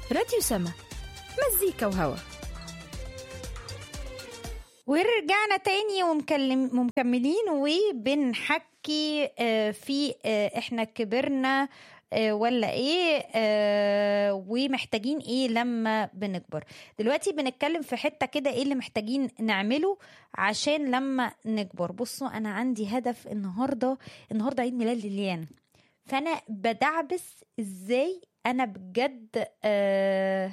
راديو سما مزيكا وهوا ورجعنا تاني ومكلم ومكملين وبنحكي آه، في آه، احنا كبرنا آه، ولا ايه آه، ومحتاجين ايه لما بنكبر دلوقتي بنتكلم في حتة كده ايه اللي محتاجين نعمله عشان لما نكبر بصوا انا عندي هدف النهاردة النهاردة عيد ميلاد ليليان فانا بدعبس ازاي انا بجد آه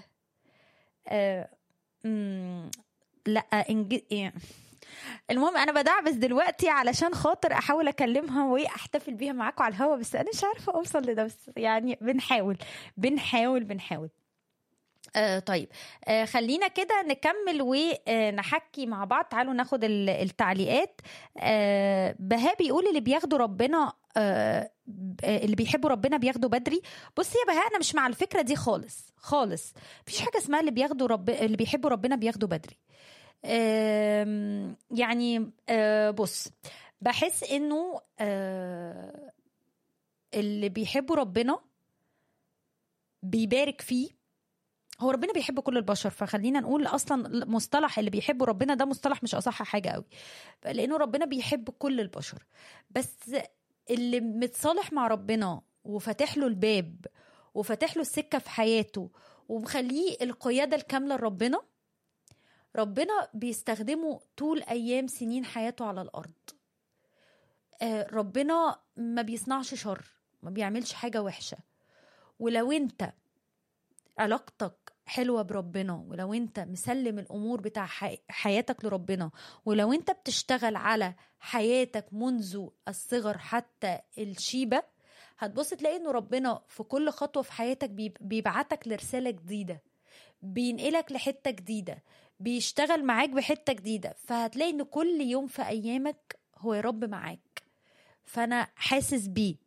آه مم، لا إنج... إيه. المهم انا بدعبس دلوقتي علشان خاطر احاول اكلمها واحتفل بيها معاكم على الهوا بس انا مش عارفه اوصل لده بس يعني بنحاول بنحاول بنحاول آه طيب آه خلينا كده نكمل ونحكي مع بعض تعالوا ناخد ال- التعليقات آه بهاء بيقول اللي بياخدوا ربنا آه ب- آه، اللي بيحبوا ربنا بياخدوا بدري بصي يا بهاء انا مش مع الفكره دي خالص خالص مفيش حاجه اسمها اللي بياخدوا رب اللي بيحبوا ربنا بياخدوا بدري آم، يعني آه، بص بحس انه آه، اللي بيحبوا ربنا بيبارك فيه هو ربنا بيحب كل البشر فخلينا نقول اصلا مصطلح اللي بيحبوا ربنا ده مصطلح مش اصح حاجه قوي لانه ربنا بيحب كل البشر بس اللي متصالح مع ربنا وفاتح له الباب وفاتح له السكه في حياته ومخليه القياده الكامله لربنا ربنا بيستخدمه طول ايام سنين حياته على الارض آه، ربنا ما بيصنعش شر ما بيعملش حاجه وحشه ولو انت علاقتك حلوه بربنا ولو انت مسلم الامور بتاع حي- حياتك لربنا ولو انت بتشتغل على حياتك منذ الصغر حتى الشيبه هتبص تلاقي انه ربنا في كل خطوه في حياتك بيب- بيبعتك لرساله جديده بينقلك لحته جديده بيشتغل معاك بحته جديده فهتلاقي ان كل يوم في ايامك هو يا رب معاك فانا حاسس بيه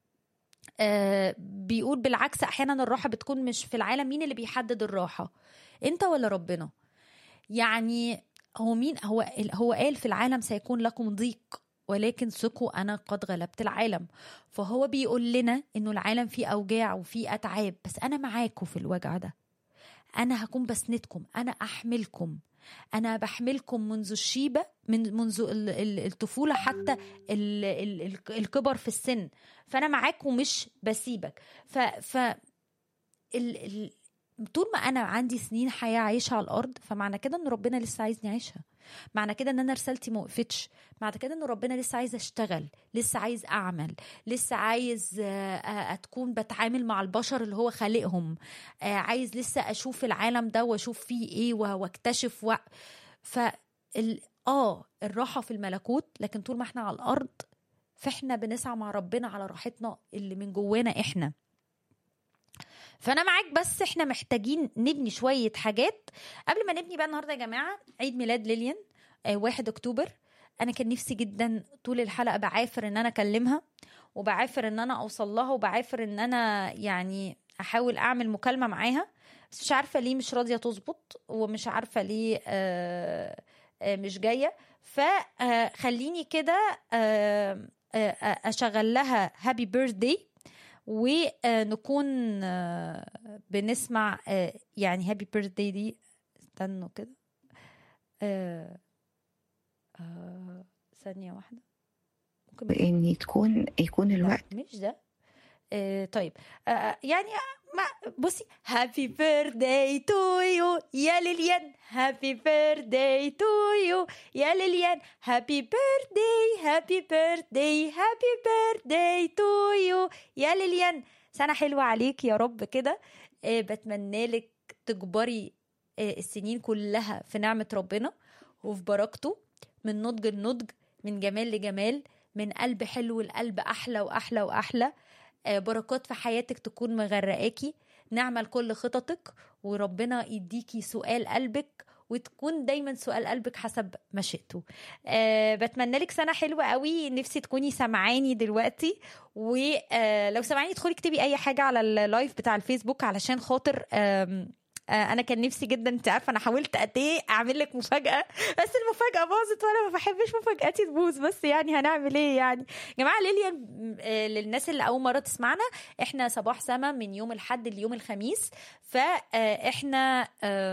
آه بيقول بالعكس احيانا الراحه بتكون مش في العالم مين اللي بيحدد الراحه انت ولا ربنا يعني هو مين هو هو قال في العالم سيكون لكم ضيق ولكن ثقوا انا قد غلبت العالم فهو بيقول لنا انه العالم فيه اوجاع وفيه اتعاب بس انا معاكم في الوجع ده انا هكون بسندكم انا احملكم انا بحملكم منذ الشيبه من منذ ال- ال- الطفوله حتى ال- ال- ال- الكبر في السن فانا معاك ومش بسيبك ف ف ال... ال... طول ما انا عندي سنين حياه عايشها على الارض فمعنى كده ان ربنا لسه عايزني اعيشها معنى كده ان انا رسالتي ما وقفتش معنى كده ان ربنا لسه عايز اشتغل لسه عايز اعمل لسه عايز آه، آه، اتكون بتعامل مع البشر اللي هو خالقهم آه، عايز لسه اشوف العالم ده واشوف فيه ايه و- واكتشف و... ف ال... اه الراحه في الملكوت لكن طول ما احنا على الارض فاحنا بنسعى مع ربنا على راحتنا اللي من جوانا احنا فانا معاك بس احنا محتاجين نبني شويه حاجات قبل ما نبني بقى النهارده يا جماعه عيد ميلاد ليليان آه، 1 اكتوبر انا كان نفسي جدا طول الحلقه بعافر ان انا اكلمها وبعافر ان انا اوصل لها وبعافر ان انا يعني احاول اعمل مكالمه معاها بس مش عارفه ليه مش راضيه تظبط ومش عارفه ليه آه، آه، مش جايه فخليني كده آه، آه، آه، اشغل لها هابي بيرثدي ونكون آه، بنسمع آه، يعني هابي بيرثدي دي استنوا كده آه، آه، ثانية واحدة ممكن بإن تكون يكون لا الوقت مش ده آه، طيب آه، يعني ما بصي هابي بيرثداي تو يو يا ليليان هابي بيرثداي تو يو يا ليليان هابي بيرثداي هابي بيرثداي هابي بيرثداي تو يو يا ليليان سنة حلوة عليك يا رب كده آه، بتمنى لك تكبري آه، السنين كلها في نعمة ربنا وفي بركته من نضج لنضج من جمال لجمال من قلب حلو لقلب أحلى وأحلى وأحلى آه، بركات في حياتك تكون مغرقاكي نعمة لكل خططك وربنا يديكي سؤال قلبك وتكون دايما سؤال قلبك حسب مشيئته أه بتمنى لك سنه حلوه قوي نفسي تكوني سامعاني دلوقتي ولو سامعاني ادخلي اكتبي اي حاجه على اللايف بتاع الفيسبوك علشان خاطر آم، آه، انا كان نفسي جدا انت عارفه انا حاولت قد ايه اعمل لك مفاجاه بس المفاجاه باظت وانا ما بحبش مفاجاتي تبوظ بس يعني هنعمل ايه يعني يا جماعه ليليان آه، للناس اللي اول مره تسمعنا احنا صباح سما من يوم الاحد ليوم الخميس فاحنا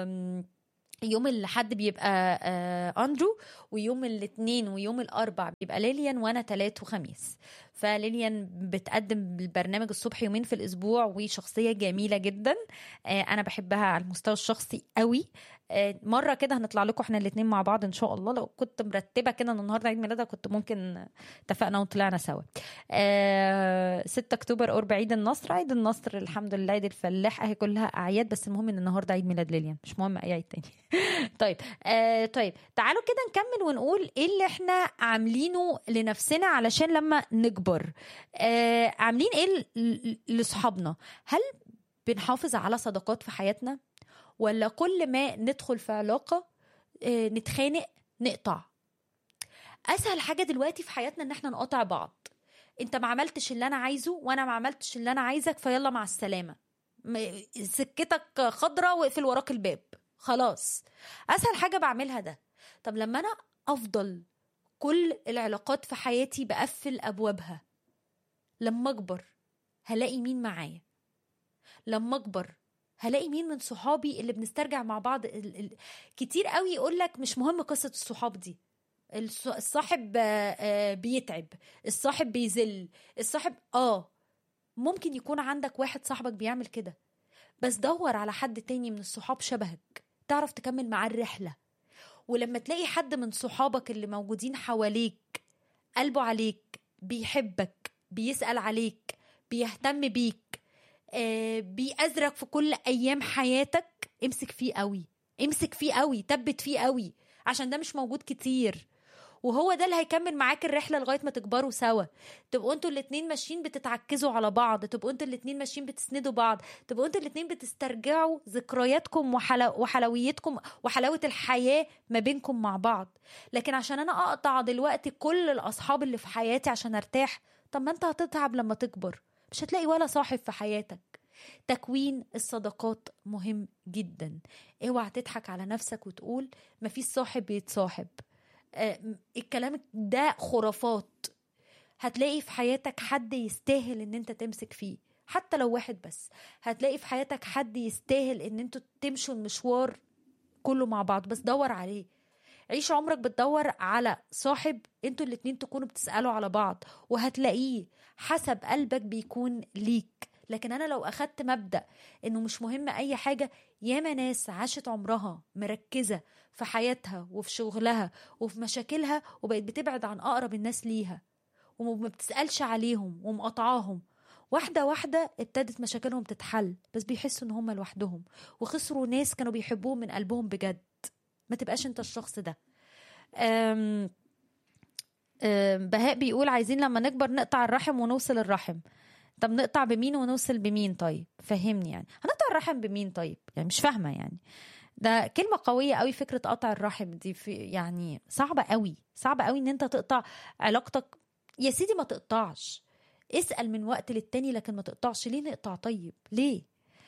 يوم الاحد بيبقى آه، اندرو ويوم الاثنين ويوم الاربع بيبقى ليليان وانا تلات وخميس فليليان بتقدم البرنامج الصبح يومين في الاسبوع وشخصيه جميله جدا آه، انا بحبها على المستوى الشخصي قوي آه، مره كده هنطلع لكم احنا الاثنين مع بعض ان شاء الله لو كنت مرتبه كده ان النهارده عيد ميلادها كنت ممكن اتفقنا وطلعنا سوا آه 6 اكتوبر قرب عيد النصر عيد النصر الحمد لله عيد الفلاح اهي كلها اعياد بس المهم ان النهارده عيد ميلاد ليليان مش مهم اي عيد تاني طيب آه طيب تعالوا كده نكمل ونقول ايه اللي احنا عاملينه لنفسنا علشان لما نكبر آه عاملين ايه ل- ل- لاصحابنا هل بنحافظ على صداقات في حياتنا ولا كل ما ندخل في علاقه آه نتخانق نقطع اسهل حاجه دلوقتي في حياتنا ان احنا نقاطع بعض انت ما عملتش اللي انا عايزه وانا ما عملتش اللي انا عايزك فيلا مع السلامه م- سكتك خضرة واقفل وراك الباب خلاص اسهل حاجه بعملها ده طب لما انا افضل كل العلاقات في حياتي بقفل ابوابها لما اكبر هلاقي مين معايا لما اكبر هلاقي مين من صحابي اللي بنسترجع مع بعض ال... ال... كتير قوي يقول لك مش مهم قصه الصحاب دي الص- الصاحب آه، آه، بيتعب الصاحب بيذل الصاحب اه ممكن يكون عندك واحد صاحبك بيعمل كده بس دور على حد تاني من الصحاب شبهك تعرف تكمل معاه الرحلة ولما تلاقي حد من صحابك اللي موجودين حواليك قلبه عليك بيحبك بيسأل عليك بيهتم بيك آه بيأزرك في كل أيام حياتك امسك فيه قوي امسك فيه قوي تبت فيه قوي عشان ده مش موجود كتير وهو ده اللي هيكمل معاك الرحله لغايه ما تكبروا سوا تبقوا انتوا الاتنين ماشيين بتتعكزوا على بعض تبقوا انتوا الاتنين ماشيين بتسندوا بعض تبقوا انتوا الاتنين بتسترجعوا ذكرياتكم وحلو... وحلويتكم وحلاوه الحياه ما بينكم مع بعض لكن عشان انا اقطع دلوقتي كل الاصحاب اللي في حياتي عشان ارتاح طب ما انت هتتعب لما تكبر مش هتلاقي ولا صاحب في حياتك تكوين الصداقات مهم جدا اوعى تضحك على نفسك وتقول مفيش صاحب بيتصاحب آه، الكلام ده خرافات هتلاقي في حياتك حد يستاهل ان انت تمسك فيه حتى لو واحد بس هتلاقي في حياتك حد يستاهل ان انتوا تمشوا المشوار كله مع بعض بس دور عليه عيش عمرك بتدور على صاحب انتوا الاتنين تكونوا بتسألوا على بعض وهتلاقيه حسب قلبك بيكون ليك لكن انا لو اخدت مبدأ انه مش مهم اي حاجة ياما ناس عاشت عمرها مركزة في حياتها وفي شغلها وفي مشاكلها وبقت بتبعد عن اقرب الناس ليها وما بتسألش عليهم ومقاطعاهم واحدة واحدة ابتدت مشاكلهم تتحل بس بيحسوا ان هم لوحدهم وخسروا ناس كانوا بيحبوهم من قلبهم بجد ما تبقاش انت الشخص ده أم أم بهاء بيقول عايزين لما نكبر نقطع الرحم ونوصل الرحم طب نقطع بمين ونوصل بمين طيب فهمني يعني هنقطع الرحم بمين طيب يعني مش فاهمة يعني ده كلمة قوية قوي فكرة قطع الرحم دي في يعني صعبة قوي صعبة قوي ان انت تقطع علاقتك يا سيدي ما تقطعش اسأل من وقت للتاني لكن ما تقطعش ليه نقطع طيب ليه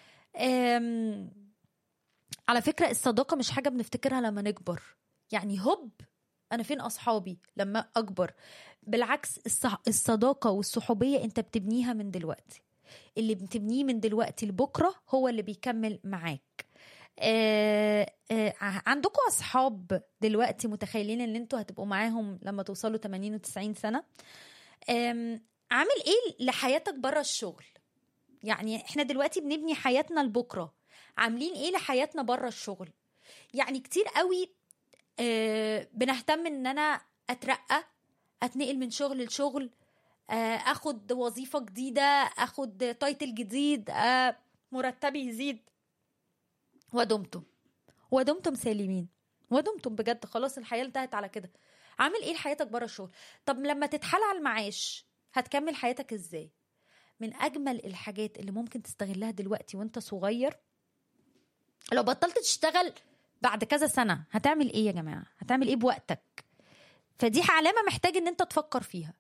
أم... على فكرة الصداقة مش حاجة بنفتكرها لما نكبر يعني هوب أنا فين أصحابي لما أكبر بالعكس الصح... الصداقة والصحوبية أنت بتبنيها من دلوقتي اللي بتبنيه من دلوقتي لبكرة هو اللي بيكمل معاك آه آه عندكم أصحاب دلوقتي متخيلين إن أنتوا هتبقوا معاهم لما توصلوا 80 و 90 سنة آم، عامل إيه لحياتك بره الشغل يعني احنا دلوقتي بنبني حياتنا لبكره عاملين ايه لحياتنا بره الشغل يعني كتير قوي آه، بنهتم ان انا اترقى اتنقل من شغل لشغل آه، اخد وظيفه جديده اخد تايتل جديد آه، مرتبي يزيد ودمتم ودمتم سالمين ودمتم بجد خلاص الحياه انتهت على كده عامل ايه لحياتك بره الشغل طب لما تتحال على المعاش هتكمل حياتك ازاي من اجمل الحاجات اللي ممكن تستغلها دلوقتي وانت صغير لو بطلت تشتغل بعد كذا سنه هتعمل ايه يا جماعه هتعمل ايه بوقتك فدي علامه محتاج ان انت تفكر فيها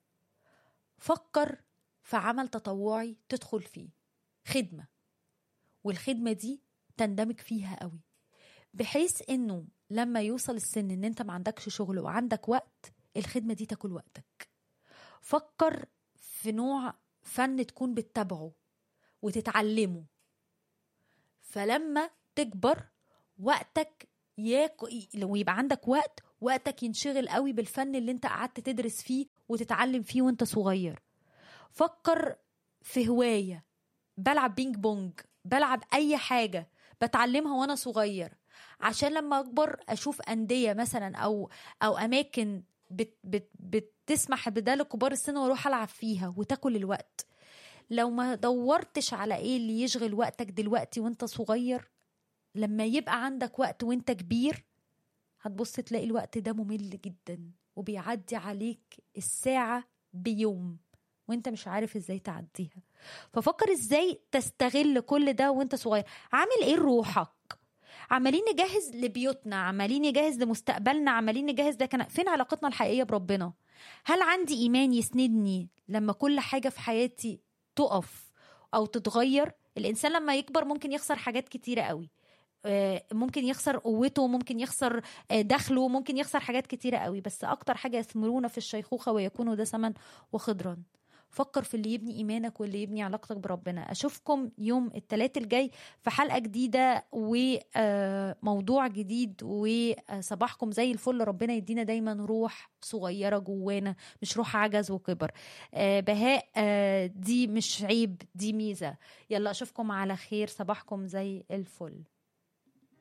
فكر في عمل تطوعي تدخل فيه خدمه والخدمه دي تندمج فيها قوي بحيث انه لما يوصل السن ان انت ما عندكش شغل وعندك وقت الخدمه دي تاكل وقتك فكر في نوع فن تكون بتتابعه وتتعلمه فلما تكبر وقتك ياكل لو يبقى عندك وقت وقتك ينشغل قوي بالفن اللي انت قعدت تدرس فيه وتتعلم فيه وانت صغير فكر في هواية بلعب بينج بونج بلعب أي حاجة بتعلمها وأنا صغير عشان لما أكبر أشوف أندية مثلا أو أو أماكن بت بت بتسمح بده لكبار السن واروح العب فيها وتاكل الوقت لو ما دورتش على ايه اللي يشغل وقتك دلوقتي وانت صغير لما يبقى عندك وقت وانت كبير هتبص تلاقي الوقت ده ممل جدا وبيعدي عليك الساعة بيوم وانت مش عارف ازاي تعديها ففكر ازاي تستغل كل ده وانت صغير عامل ايه لروحك عمالين نجهز لبيوتنا عمالين نجهز لمستقبلنا عمالين نجهز ده كان فين علاقتنا الحقيقيه بربنا هل عندي ايمان يسندني لما كل حاجه في حياتي تقف او تتغير الانسان لما يكبر ممكن يخسر حاجات كتيره قوي ممكن يخسر قوته ممكن يخسر دخله ممكن يخسر حاجات كتيره قوي بس اكتر حاجه يثمرون في الشيخوخه ويكونوا دسما وخضرا فكر في اللي يبني ايمانك واللي يبني علاقتك بربنا اشوفكم يوم الثلاث الجاي في حلقه جديده وموضوع جديد وصباحكم زي الفل ربنا يدينا دايما روح صغيره جوانا مش روح عجز وكبر بهاء دي مش عيب دي ميزه يلا اشوفكم على خير صباحكم زي الفل